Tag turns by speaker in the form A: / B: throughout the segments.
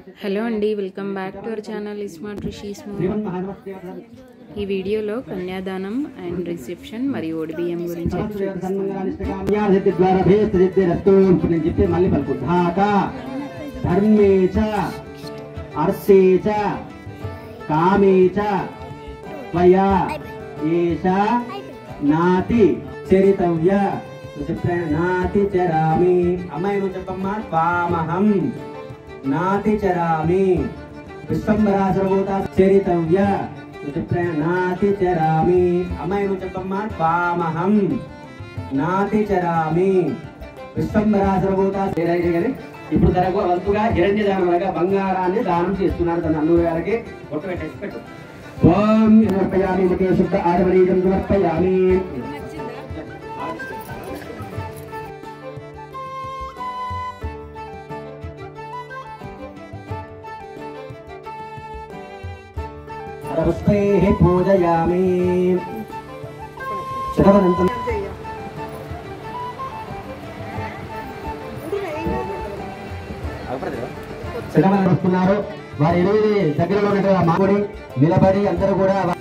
A: hello అండి welcome back to our channel smart Rishis
B: శ్రీమన్మహానమస్తే
A: ఈ వీడియోలో కన్యాదానం అండ్ రిసెప్షన్ మరియు ఒడిబియ్యం గురించి అయితే చూపిస్తాను
B: ద్వారా భేదరస్తూ నేను చెప్పి మళ్ళీ పలుకు ధాత ధర్మే చ అర్థే చ కామే చ త్వయా ఏష నాతి చరితవ్య నువ్వు చెప్పాను నాతి చరామి అమ్మాయి నువ్వు చెప్పమ్మా త్వామహం నాతి చరామి విశ్వంబరా సర్వోత చరితవ్య నువ్వు చెప్పాను నాతి చరామి అమ్మాయి నువ్వు చెప్పమ్మా త్వామహం నాతి చరామి విశ్వంబరా సర్వోత చేరాయి కానీ ఇప్పుడు తన వంతుగా హిరణ్య దానం అనగా బంగారాన్ని దానం చేస్తున్నారు తన అల్లుడు గారికి ఒట్టు పెట్టేసి పెట్టు ఓం సమర్పయామి ముఖే శుద్ధ ఆడవరీజం సమర్పయామి పుష్పైః పూజయామి శతవనంతం శతవనం వస్తున్నారు వారి ఎనిమిది దగ్గరలో ఉన్నటువంటి మామిడి నిలబడి అందరూ కూడా వా-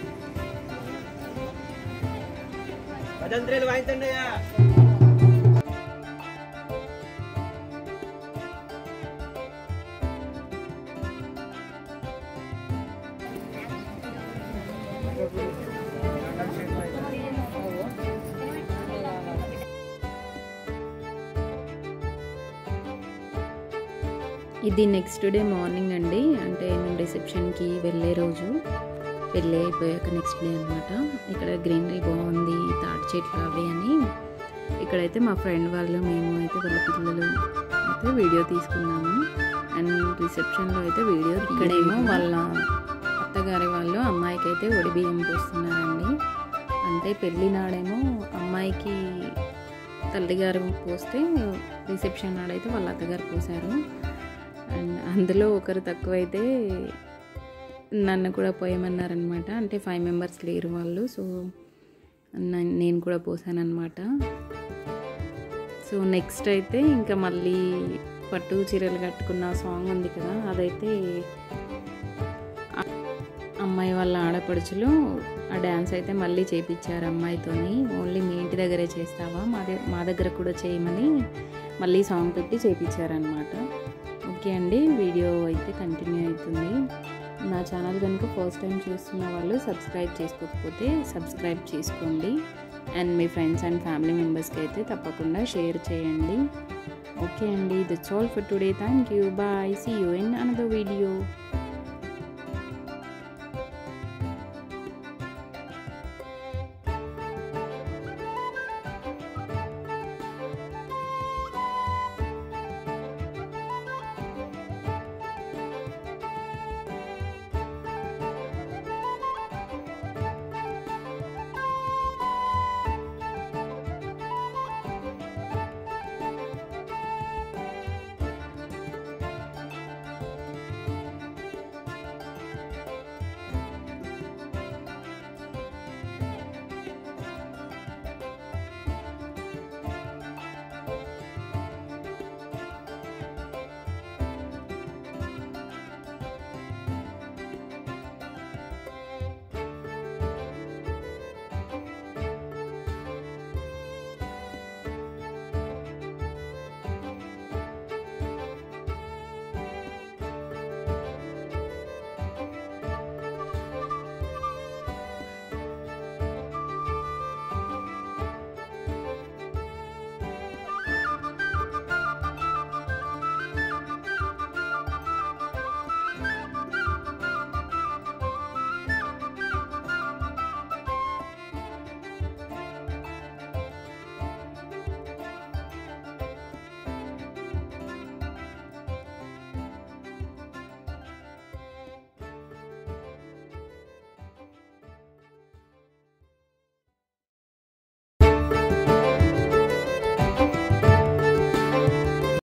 A: ఇది నెక్స్ట్ డే మార్నింగ్ అండి అంటే మేము రిసెప్షన్కి వెళ్ళే రోజు పెళ్ళి అయిపోయాక నెక్స్ట్ డే అనమాట ఇక్కడ గ్రీనరీ బాగుంది తాటి చెట్లు అవి అని ఇక్కడైతే మా ఫ్రెండ్ వాళ్ళు మేము అయితే వాళ్ళ పిల్లలు అయితే వీడియో తీసుకున్నాము అండ్ రిసెప్షన్లో అయితే వీడియో ఇక్కడేమో వాళ్ళ అత్తగారి వాళ్ళు అమ్మాయికి అయితే ఒడి బియ్యం పోస్తున్నారండి అంటే పెళ్ళి నాడేమో అమ్మాయికి తల్లిగారు పోస్తే రిసెప్షన్ నాడైతే వాళ్ళ అత్తగారు పోసారు అండ్ అందులో ఒకరు తక్కువైతే నన్ను కూడా పోయమన్నారనమాట అంటే ఫైవ్ మెంబర్స్ లేరు వాళ్ళు సో న- నేను కూడా పోసాను అనమాట సో నెక్స్ట్ అయితే ఇంకా మళ్ళీ పట్టు చీరలు కట్టుకున్న సాంగ్ ఉంది కదా అదైతే అ- అమ్మాయి వాళ్ళ ఆడపడుచులు ఆ డ్యాన్స్ అయితే మళ్ళీ చేపించారు అమ్మాయితోని ఓన్లీ మీ ఇంటి దగ్గరే చేస్తావా మా ద- మా దగ్గర కూడా చేయమని మళ్ళీ సాంగ్ పెట్టి చేపించారనమాట ఓకే అండి వీడియో అయితే కంటిన్యూ అవుతుంది నా ఛానల్ కనుక ఫస్ట్ టైం చూస్తున్న వాళ్ళు సబ్స్క్రైబ్ చేసుకోకపోతే సబ్స్క్రైబ్ చేసుకోండి అండ్ మీ ఫ్రెండ్స్ అండ్ ఫ్యామిలీ మెంబర్స్కి అయితే తప్పకుండా షేర్ చేయండి ఓకే అండి that's all for today thank you bye see you in another video